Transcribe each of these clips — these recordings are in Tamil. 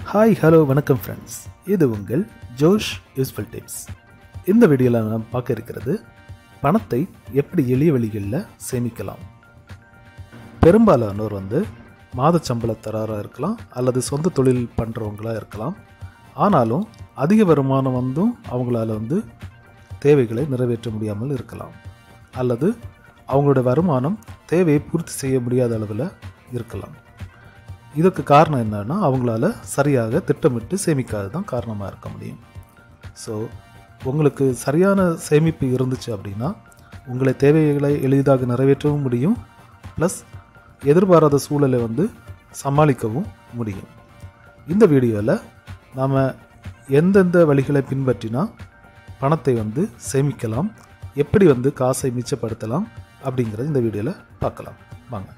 ஹாய் ஹலோ வணக்கம் ஃப்ரெண்ட்ஸ் இது உங்கள் ஜோஷ் யூஸ்ஃபுல் டிப்ஸ் இந்த வீடியோவில் நாம் பார்க்க இருக்கிறது பணத்தை எப்படி எளிய வழிகளில் சேமிக்கலாம் பெரும்பாலானோர் வந்து மாத சம்பளத்தராராக இருக்கலாம் அல்லது சொந்த தொழில் பண்ணுறவங்களா இருக்கலாம் ஆனாலும் அதிக வருமானம் வந்தும் அவங்களால வந்து தேவைகளை நிறைவேற்ற முடியாமல் இருக்கலாம் அல்லது அவங்களோட வருமானம் தேவையை பூர்த்தி செய்ய முடியாத அளவில் இருக்கலாம் இதுக்கு காரணம் என்னன்னா அவங்களால சரியாக திட்டமிட்டு சேமிக்காது தான் காரணமாக இருக்க முடியும் ஸோ உங்களுக்கு சரியான சேமிப்பு இருந்துச்சு அப்படின்னா உங்களை தேவைகளை எளிதாக நிறைவேற்றவும் முடியும் ப்ளஸ் எதிர்பாராத சூழலை வந்து சமாளிக்கவும் முடியும் இந்த வீடியோவில் நாம் எந்தெந்த வழிகளை பின்பற்றினா பணத்தை வந்து சேமிக்கலாம் எப்படி வந்து காசை மிச்சப்படுத்தலாம் அப்படிங்கிறத இந்த வீடியோவில் பார்க்கலாம் வாங்க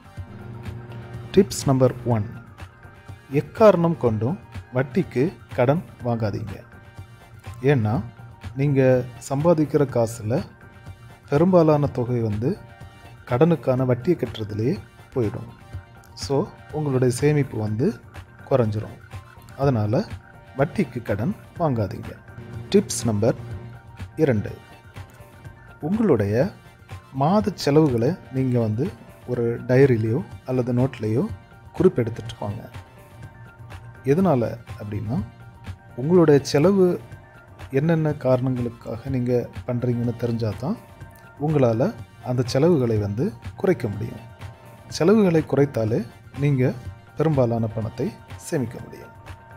டிப்ஸ் நம்பர் ஒன் எக்காரணம் கொண்டும் வட்டிக்கு கடன் வாங்காதீங்க ஏன்னா நீங்கள் சம்பாதிக்கிற காசில் பெரும்பாலான தொகை வந்து கடனுக்கான வட்டியை கட்டுறதுலேயே போயிடும் ஸோ உங்களுடைய சேமிப்பு வந்து குறைஞ்சிரும் அதனால் வட்டிக்கு கடன் வாங்காதீங்க டிப்ஸ் நம்பர் இரண்டு உங்களுடைய மாத செலவுகளை நீங்கள் வந்து ஒரு டைரியிலையோ அல்லது நோட்லேயோ குறிப்பெடுத்துட்டு வாங்க எதனால் அப்படின்னா உங்களுடைய செலவு என்னென்ன காரணங்களுக்காக நீங்கள் பண்ணுறீங்கன்னு தெரிஞ்சால் தான் உங்களால் அந்த செலவுகளை வந்து குறைக்க முடியும் செலவுகளை குறைத்தாலே நீங்கள் பெரும்பாலான பணத்தை சேமிக்க முடியும்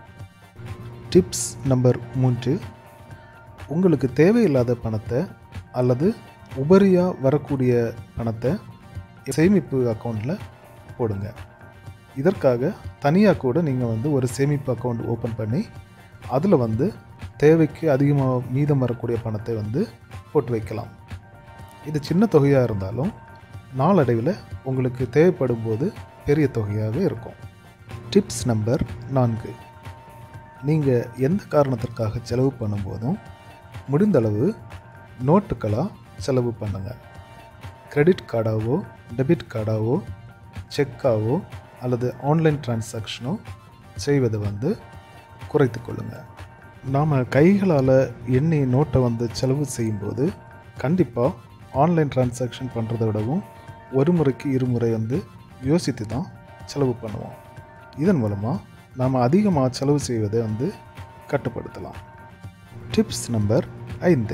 டிப்ஸ் நம்பர் மூன்று உங்களுக்கு தேவையில்லாத பணத்தை அல்லது உபரியாக வரக்கூடிய பணத்தை சேமிப்பு அக்கௌண்ட்டில் போடுங்க இதற்காக தனியாக கூட நீங்கள் வந்து ஒரு சேமிப்பு அக்கௌண்ட் ஓப்பன் பண்ணி அதில் வந்து தேவைக்கு அதிகமாக மீதம் வரக்கூடிய பணத்தை வந்து போட்டு வைக்கலாம் இது சின்ன தொகையாக இருந்தாலும் நாளடைவில் உங்களுக்கு தேவைப்படும் போது பெரிய தொகையாக இருக்கும் டிப்ஸ் நம்பர் நான்கு நீங்கள் எந்த காரணத்திற்காக செலவு பண்ணும்போதும் முடிந்தளவு நோட்டுக்களாக செலவு பண்ணுங்கள் கிரெடிட் கார்டாவோ டெபிட் கார்டாவோ செக்காவோ அல்லது ஆன்லைன் டிரான்சாக்ஷனோ செய்வதை வந்து குறைத்து கொள்ளுங்கள் நாம் கைகளால் எண்ணி நோட்டை வந்து செலவு செய்யும்போது கண்டிப்பாக ஆன்லைன் டிரான்சாக்ஷன் பண்ணுறத விடவும் ஒரு முறைக்கு இருமுறை வந்து யோசித்து தான் செலவு பண்ணுவோம் இதன் மூலமாக நாம் அதிகமாக செலவு செய்வதை வந்து கட்டுப்படுத்தலாம் டிப்ஸ் நம்பர் ஐந்து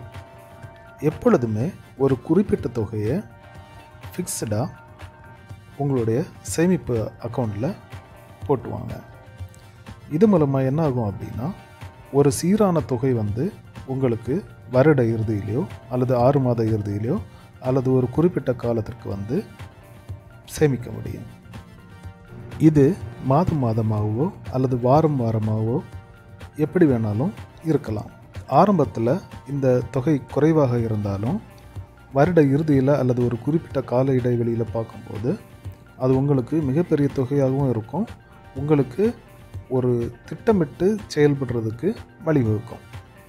எப்பொழுதுமே ஒரு குறிப்பிட்ட தொகையை ஃபிக்ஸ்டாக உங்களுடைய சேமிப்பு அக்கௌண்ட்டில் போட்டுவாங்க இது மூலமாக என்ன ஆகும் அப்படின்னா ஒரு சீரான தொகை வந்து உங்களுக்கு வருட இறுதியிலையோ அல்லது ஆறு மாத இறுதியிலையோ அல்லது ஒரு குறிப்பிட்ட காலத்திற்கு வந்து சேமிக்க முடியும் இது மாதம் மாதமாகவோ அல்லது வாரம் வாரமாகவோ எப்படி வேணாலும் இருக்கலாம் ஆரம்பத்தில் இந்த தொகை குறைவாக இருந்தாலும் வருட இறுதியில் அல்லது ஒரு குறிப்பிட்ட கால இடைவெளியில் பார்க்கும்போது அது உங்களுக்கு மிகப்பெரிய தொகையாகவும் இருக்கும் உங்களுக்கு ஒரு திட்டமிட்டு செயல்படுறதுக்கு வழிவகுக்கும்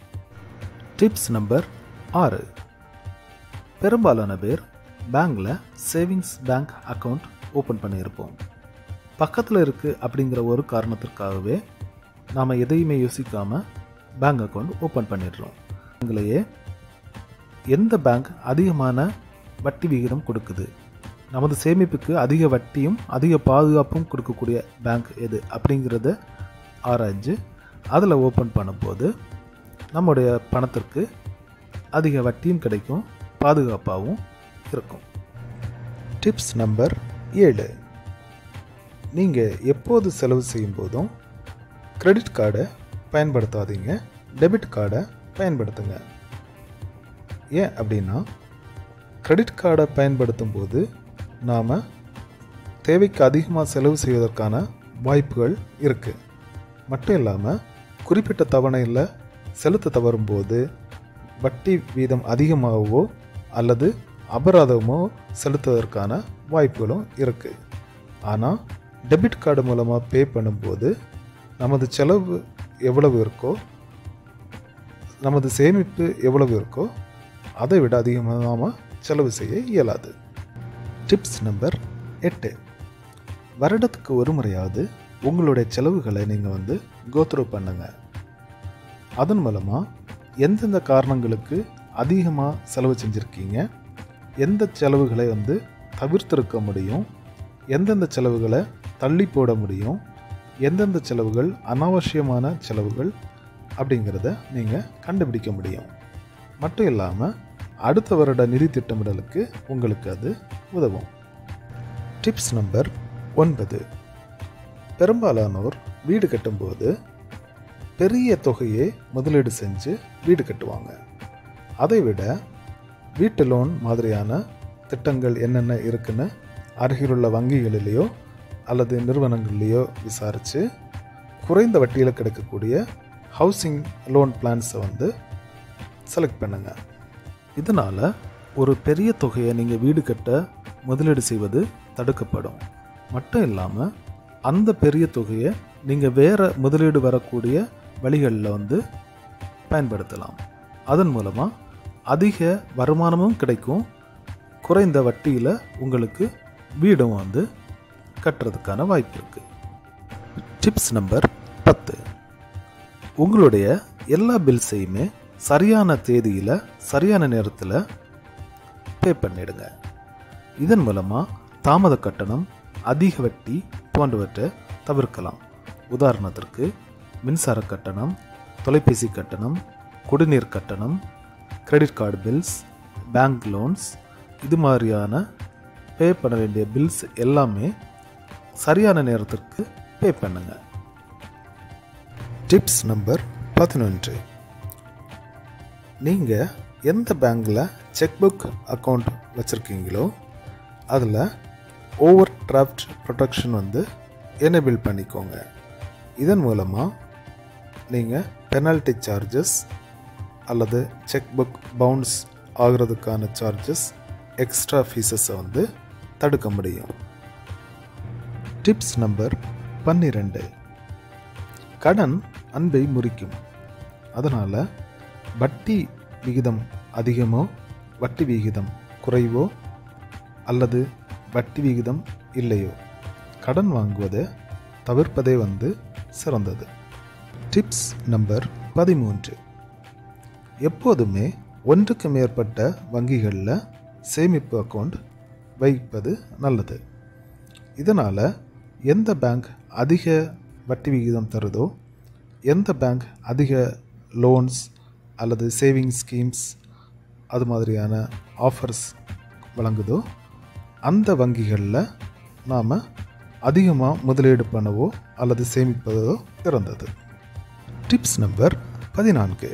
டிப்ஸ் நம்பர் ஆறு பெரும்பாலான பேர் பேங்க்கில் சேவிங்ஸ் பேங்க் அக்கௌண்ட் ஓப்பன் பண்ணியிருப்போம் பக்கத்தில் இருக்குது அப்படிங்கிற ஒரு காரணத்திற்காகவே நாம் எதையுமே யோசிக்காமல் பேங்க் அக்கௌண்ட் ஓப்பன் பண்ணிடுறோம் பேங்க்லேயே எந்த பேங்க் அதிகமான வட்டி விகிதம் கொடுக்குது நமது சேமிப்புக்கு அதிக வட்டியும் அதிக பாதுகாப்பும் கொடுக்கக்கூடிய பேங்க் எது அப்படிங்கிறத ஆராய்ஞ்சு அதில் ஓப்பன் பண்ணும்போது நம்முடைய பணத்திற்கு அதிக வட்டியும் கிடைக்கும் பாதுகாப்பாகவும் இருக்கும் டிப்ஸ் நம்பர் ஏழு நீங்கள் எப்போது செலவு செய்யும் போதும் கிரெடிட் கார்டை பயன்படுத்தாதீங்க டெபிட் கார்டை பயன்படுத்துங்க ஏன் அப்படின்னா கிரெடிட் கார்டை பயன்படுத்தும் போது நாம் தேவைக்கு அதிகமாக செலவு செய்வதற்கான வாய்ப்புகள் இருக்குது மட்டும் இல்லாமல் குறிப்பிட்ட தவணையில் செலுத்த தவறும்போது வட்டி வீதம் அதிகமாகவோ அல்லது அபராதமோ செலுத்துவதற்கான வாய்ப்புகளும் இருக்குது ஆனால் டெபிட் கார்டு மூலமாக பே பண்ணும்போது நமது செலவு எவ்வளவு இருக்கோ நமது சேமிப்பு எவ்வளவு இருக்கோ அதை விட அதிகமாக நாம் செலவு செய்ய இயலாது டிப்ஸ் நம்பர் எட்டு வருடத்துக்கு ஒரு முறையாவது உங்களுடைய செலவுகளை நீங்கள் வந்து கோத்ரூ பண்ணுங்கள் அதன் மூலமாக எந்தெந்த காரணங்களுக்கு அதிகமாக செலவு செஞ்சுருக்கீங்க எந்த செலவுகளை வந்து தவிர்த்திருக்க முடியும் எந்தெந்த செலவுகளை தள்ளி போட முடியும் எந்தெந்த செலவுகள் அனாவசியமான செலவுகள் அப்படிங்கிறத நீங்கள் கண்டுபிடிக்க முடியும் மட்டும் இல்லாமல் அடுத்த வருட நிதி திட்டமிடலுக்கு உங்களுக்கு அது உதவும் டிப்ஸ் நம்பர் ஒன்பது பெரும்பாலானோர் வீடு கட்டும்போது பெரிய தொகையை முதலீடு செஞ்சு வீடு கட்டுவாங்க அதை விட வீட்டு லோன் மாதிரியான திட்டங்கள் என்னென்ன இருக்குன்னு அருகிலுள்ள வங்கிகளிலேயோ அல்லது நிறுவனங்கள்லேயோ விசாரித்து குறைந்த வட்டியில் கிடைக்கக்கூடிய ஹவுசிங் லோன் பிளான்ஸை வந்து செலக்ட் பண்ணுங்கள் இதனால் ஒரு பெரிய தொகையை நீங்கள் வீடு கட்ட முதலீடு செய்வது தடுக்கப்படும் மட்டும் இல்லாமல் அந்த பெரிய தொகையை நீங்கள் வேறு முதலீடு வரக்கூடிய வழிகளில் வந்து பயன்படுத்தலாம் அதன் மூலமாக அதிக வருமானமும் கிடைக்கும் குறைந்த வட்டியில் உங்களுக்கு வீடும் வந்து கட்டுறதுக்கான வாய்ப்பு இருக்குது டிப்ஸ் நம்பர் பத்து உங்களுடைய எல்லா பில்ஸையுமே சரியான தேதியில் சரியான நேரத்தில் பே பண்ணிடுங்க இதன் மூலமாக தாமத கட்டணம் அதிக வட்டி போன்றவற்றை தவிர்க்கலாம் உதாரணத்திற்கு மின்சார கட்டணம் தொலைபேசி கட்டணம் குடிநீர் கட்டணம் credit card bills bank loans இது மாதிரியான பே பண்ண வேண்டிய பில்ஸ் எல்லாமே சரியான நேரத்திற்கு பே பண்ணுங்க டிப்ஸ் நம்பர் பதினொன்று நீங்கள் எந்த பேங்க்கில் செக் புக் அக்கௌண்ட் வச்சுருக்கீங்களோ அதில் ஓவர் டிராஃப்ட் ப்ரொடெக்ஷன் வந்து எனேபிள் பண்ணிக்கோங்க இதன் மூலமாக நீங்கள் பெனல்டி சார்ஜஸ் அல்லது செக் புக் பவுன்ஸ் ஆகிறதுக்கான சார்ஜஸ் எக்ஸ்ட்ரா ஃபீஸஸை வந்து தடுக்க முடியும் டிப்ஸ் நம்பர் பன்னிரெண்டு கடன் அன்பை முறிக்கும் அதனால் வட்டி விகிதம் அதிகமோ வட்டி விகிதம் குறைவோ அல்லது வட்டி விகிதம் இல்லையோ கடன் வாங்குவதை தவிர்ப்பதே வந்து சிறந்தது டிப்ஸ் நம்பர் பதிமூன்று எப்போதுமே ஒன்றுக்கு மேற்பட்ட வங்கிகளில் சேமிப்பு அக்கௌண்ட் வைப்பது நல்லது இதனால் எந்த பேங்க் அதிக வட்டி விகிதம் தருதோ எந்த பேங்க் அதிக லோன்ஸ் அல்லது சேவிங் ஸ்கீம்ஸ் அது மாதிரியான ஆஃபர்ஸ் வழங்குதோ அந்த வங்கிகளில் நாம் அதிகமாக முதலீடு பண்ணவோ அல்லது சேமிப்பதோ சிறந்தது டிப்ஸ் நம்பர் பதினான்கு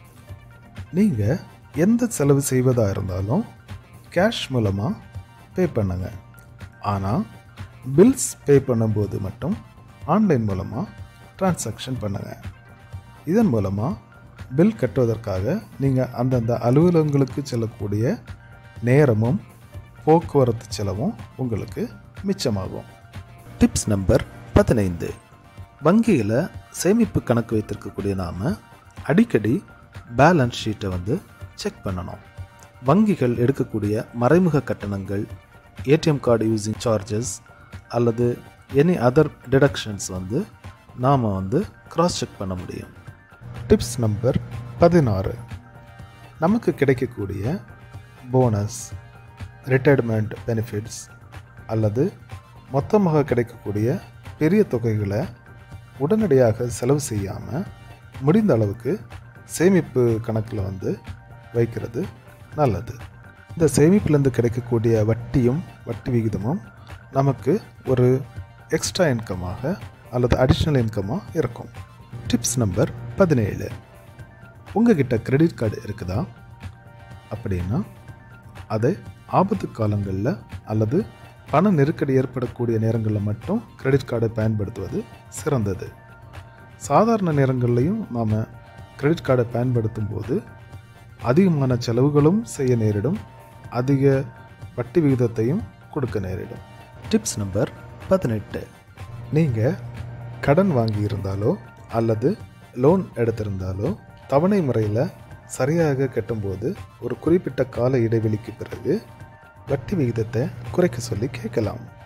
நீங்கள் எந்த செலவு செய்வதாக இருந்தாலும் கேஷ் மூலமாக பே பண்ணுங்க ஆனால் பில்ஸ் பே பண்ணும்போது மட்டும் ஆன்லைன் மூலமாக டிரான்சாக்ஷன் பண்ணுங்க இதன் மூலமாக பில் கட்டுவதற்காக நீங்கள் அந்தந்த அலுவலகங்களுக்கு செல்லக்கூடிய நேரமும் போக்குவரத்து செலவும் உங்களுக்கு மிச்சமாகும் டிப்ஸ் நம்பர் பதினைந்து வங்கியில் சேமிப்பு கணக்கு வைத்திருக்கக்கூடிய நாம் அடிக்கடி பேலன்ஸ் ஷீட்டை வந்து செக் பண்ணணும் வங்கிகள் எடுக்கக்கூடிய மறைமுக கட்டணங்கள் ஏடிஎம் கார்டு யூஸிங் சார்ஜஸ் அல்லது எனி அதர் டிடக்ஷன்ஸ் வந்து நாம் வந்து கிராஸ் செக் பண்ண முடியும் டிப்ஸ் நம்பர் பதினாறு நமக்கு கிடைக்கக்கூடிய போனஸ் ரிட்டையர்மெண்ட் பெனிஃபிட்ஸ் அல்லது மொத்தமாக கிடைக்கக்கூடிய பெரிய தொகைகளை உடனடியாக செலவு செய்யாமல் முடிந்த அளவுக்கு சேமிப்பு கணக்கில் வந்து வைக்கிறது நல்லது இந்த சேமிப்புலேருந்து கிடைக்கக்கூடிய வட்டியும் வட்டி விகிதமும் நமக்கு ஒரு எக்ஸ்ட்ரா இன்கமாக அல்லது அடிஷ்னல் இன்கமாக இருக்கும் டிப்ஸ் நம்பர் பதினேழு உங்ககிட்ட கிரெடிட் கார்டு இருக்குதா அப்படின்னா அதை ஆபத்து காலங்களில் அல்லது பண நெருக்கடி ஏற்படக்கூடிய நேரங்களில் மட்டும் கிரெடிட் கார்டை பயன்படுத்துவது சிறந்தது சாதாரண நேரங்கள்லையும் நாம் கிரெடிட் கார்டை பயன்படுத்தும் போது அதிகமான செலவுகளும் செய்ய நேரிடும் அதிக வட்டி விகிதத்தையும் கொடுக்க நேரிடும் டிப்ஸ் நம்பர் பதினெட்டு நீங்கள் கடன் வாங்கியிருந்தாலோ அல்லது லோன் எடுத்திருந்தாலோ தவணை முறையில் சரியாக கட்டும்போது ஒரு குறிப்பிட்ட கால இடைவெளிக்கு பிறகு வட்டி விகிதத்தை குறைக்க சொல்லி கேட்கலாம்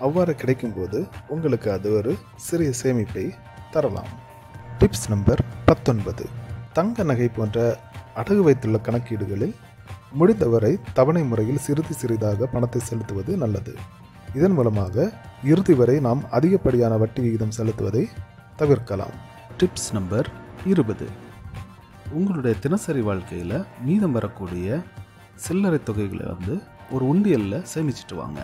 அவ்வாறு கிடைக்கும்போது உங்களுக்கு அது ஒரு சிறிய சேமிப்பை தரலாம் டிப்ஸ் நம்பர் பத்தொன்பது தங்க நகை போன்ற அடகு வைத்துள்ள கணக்கீடுகளில் முடிந்தவரை தவணை முறையில் சிறிது சிறிதாக பணத்தை செலுத்துவது நல்லது இதன் மூலமாக இறுதி வரை நாம் அதிகப்படியான வட்டி விகிதம் செலுத்துவதை தவிர்க்கலாம் டிப்ஸ் நம்பர் இருபது உங்களுடைய தினசரி வாழ்க்கையில் மீதம் வரக்கூடிய சில்லறை தொகைகளை வந்து ஒரு உண்டியலில் சேமிச்சிட்டு வாங்க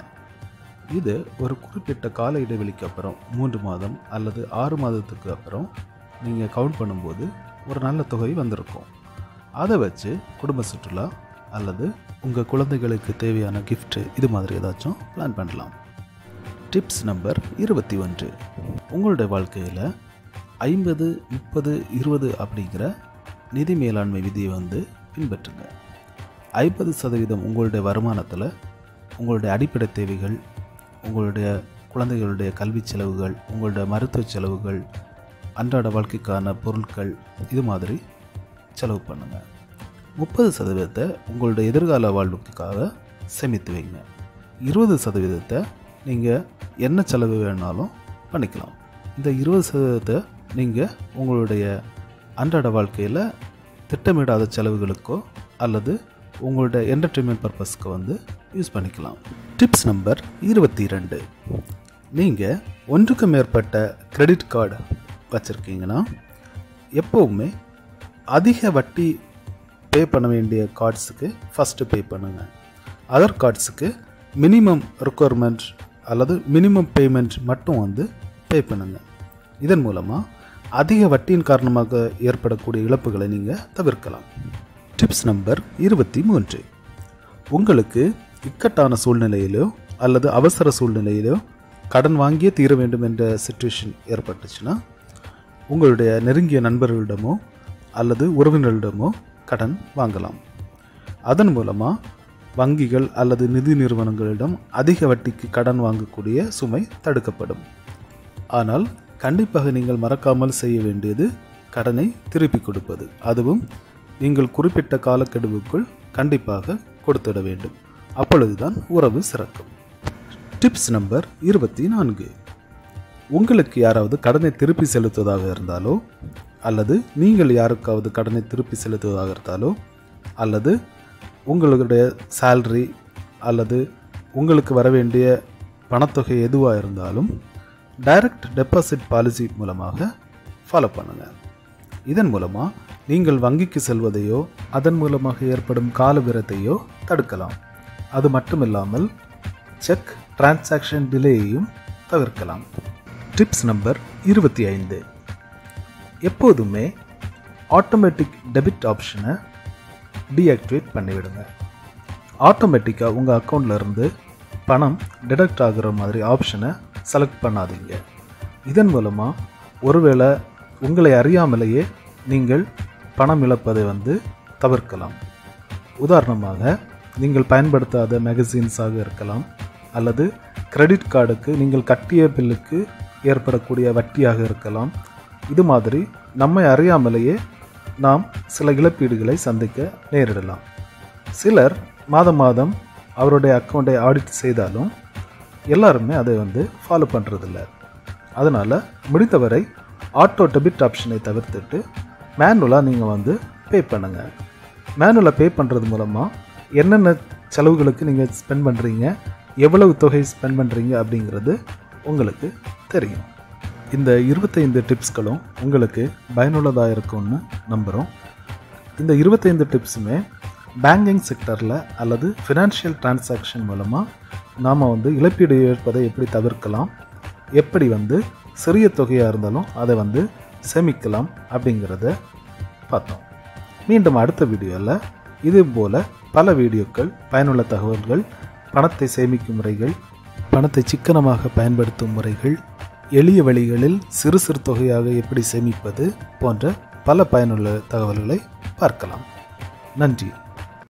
இது ஒரு குறிப்பிட்ட கால இடைவெளிக்கு அப்புறம் மூன்று மாதம் அல்லது ஆறு மாதத்துக்கு அப்புறம் நீங்கள் கவுண்ட் பண்ணும்போது ஒரு நல்ல தொகை வந்திருக்கும் அதை வச்சு குடும்ப சுற்றுலா அல்லது உங்கள் குழந்தைகளுக்கு தேவையான gift இது மாதிரி ஏதாச்சும் பிளான் பண்ணலாம் டிப்ஸ் நம்பர் இருபத்தி ஒன்று உங்களுடைய வாழ்க்கையில் ஐம்பது முப்பது இருபது அப்படிங்கிற நிதி மேலாண்மை விதியை வந்து பின்பற்றுங்க ஐம்பது சதவீதம் உங்களுடைய வருமானத்தில் உங்களுடைய அடிப்படை தேவைகள் உங்களுடைய குழந்தைகளுடைய கல்வி செலவுகள் உங்களுடைய மருத்துவ செலவுகள் அன்றாட வாழ்க்கைக்கான பொருட்கள் இது மாதிரி செலவு பண்ணுங்கள் முப்பது சதவீதத்தை உங்களுடைய எதிர்கால வாழ்வுக்காக சேமித்து வைங்க இருபது சதவீதத்தை நீங்கள் என்ன செலவு வேணாலும் பண்ணிக்கலாம் இந்த இருபது சதவீதத்தை நீங்கள் உங்களுடைய அன்றாட வாழ்க்கையில் திட்டமிடாத செலவுகளுக்கோ அல்லது உங்களுடைய என்டர்டெயின்மெண்ட் பர்பஸ்க்கு வந்து யூஸ் பண்ணிக்கலாம் டிப்ஸ் நம்பர் இருபத்தி ரெண்டு நீங்கள் ஒன்றுக்கு மேற்பட்ட கிரெடிட் கார்டு வச்சுருக்கீங்கன்னா எப்போவுமே அதிக வட்டி பே பண்ண வேண்டிய கார்ட்ஸுக்கு ஃபஸ்ட்டு பே பண்ணுங்கள் அதர் கார்ட்ஸுக்கு மினிமம் ரெக்குவயர்மெண்ட் அல்லது மினிமம் பேமெண்ட் மட்டும் வந்து பே பண்ணுங்கள் இதன் மூலமாக அதிக வட்டியின் காரணமாக ஏற்படக்கூடிய இழப்புகளை நீங்கள் தவிர்க்கலாம் டிப்ஸ் நம்பர் இருபத்தி மூன்று உங்களுக்கு இக்கட்டான சூழ்நிலையிலோ அல்லது அவசர சூழ்நிலையிலோ கடன் வாங்கியே தீர வேண்டும் என்ற சுச்சுவேஷன் ஏற்பட்டுச்சுன்னா உங்களுடைய நெருங்கிய நண்பர்களிடமோ அல்லது உறவினர்களிடமோ கடன் வாங்கலாம் அதன் மூலமாக வங்கிகள் அல்லது நிதி நிறுவனங்களிடம் அதிக வட்டிக்கு கடன் வாங்கக்கூடிய சுமை தடுக்கப்படும் ஆனால் கண்டிப்பாக நீங்கள் மறக்காமல் செய்ய வேண்டியது கடனை திருப்பி கொடுப்பது அதுவும் நீங்கள் குறிப்பிட்ட காலக்கெடுவுக்குள் கண்டிப்பாக கொடுத்திட வேண்டும் அப்பொழுதுதான் உறவு சிறக்கும் டிப்ஸ் நம்பர் இருபத்தி நான்கு உங்களுக்கு யாராவது கடனை திருப்பி செலுத்துவதாக இருந்தாலோ அல்லது நீங்கள் யாருக்காவது கடனை திருப்பி செலுத்துவதாக இருந்தாலோ அல்லது உங்களுடைய salary அல்லது உங்களுக்கு வர வேண்டிய பணத்தொகை எதுவாக இருந்தாலும் டைரக்ட் டெபாசிட் பாலிசி மூலமாக ஃபாலோ பண்ணுங்கள் இதன் மூலமாக நீங்கள் வங்கிக்கு செல்வதையோ அதன் மூலமாக ஏற்படும் கால விரத்தையோ தடுக்கலாம் அது மட்டுமில்லாமல் செக் டிரான்சாக்ஷன் டிலேயையும் தவிர்க்கலாம் டிப்ஸ் நம்பர் இருபத்தி ஐந்து எப்போதுமே ஆட்டோமேட்டிக் டெபிட் ஆப்ஷனை டீஆக்டிவேட் பண்ணிவிடுங்க ஆட்டோமேட்டிக்காக உங்கள் அக்கௌண்ட்ல இருந்து பணம் டிடக்ட் ஆகுற மாதிரி ஆப்ஷனை செலக்ட் பண்ணாதீங்க இதன் மூலமாக ஒருவேளை உங்களை அறியாமலேயே நீங்கள் பணம் இழப்பதை வந்து தவிர்க்கலாம் உதாரணமாக நீங்கள் பயன்படுத்தாத மேகசின்ஸாக இருக்கலாம் அல்லது கிரெடிட் கார்டுக்கு நீங்கள் கட்டிய பில்லுக்கு ஏற்படக்கூடிய வட்டியாக இருக்கலாம் இது மாதிரி நம்மை அறியாமலேயே நாம் சில இழப்பீடுகளை சந்திக்க நேரிடலாம் சிலர் மாதம் மாதம் அவருடைய அக்கௌண்ட்டை ஆடிட் செய்தாலும் எல்லாருமே அதை வந்து ஃபாலோ பண்ணுறதில்ல அதனால் முடிந்தவரை ஆட்டோ டெபிட் ஆப்ஷனை தவிர்த்துட்டு மேனுவலாக நீங்கள் வந்து பே பண்ணுங்கள் மேனுவலாக பே பண்ணுறது மூலமாக என்னென்ன செலவுகளுக்கு நீங்கள் ஸ்பெண்ட் பண்ணுறீங்க எவ்வளவு தொகை ஸ்பெண்ட் பண்ணுறீங்க அப்படிங்கிறது உங்களுக்கு தெரியும் இந்த இருபத்தைந்து டிப்ஸ்களும் உங்களுக்கு பயனுள்ளதாக இருக்கும்னு நம்புகிறோம் இந்த இருபத்தைந்து டிப்ஸுமே பேங்கிங் செக்டரில் அல்லது ஃபினான்ஷியல் டிரான்சாக்ஷன் மூலமாக நாம் வந்து இழப்பீடு ஏற்பதை எப்படி தவிர்க்கலாம் எப்படி வந்து சிறிய தொகையாக இருந்தாலும் அதை வந்து சேமிக்கலாம் அப்படிங்கிறத பார்த்தோம் மீண்டும் அடுத்த வீடியோவில் இது போல் பல வீடியோக்கள் பயனுள்ள தகவல்கள் பணத்தை சேமிக்கும் முறைகள் பணத்தை சிக்கனமாக பயன்படுத்தும் முறைகள் எளிய வழிகளில் சிறு சிறு தொகையாக எப்படி சேமிப்பது போன்ற பல பயனுள்ள தகவல்களை பார்க்கலாம் நன்றி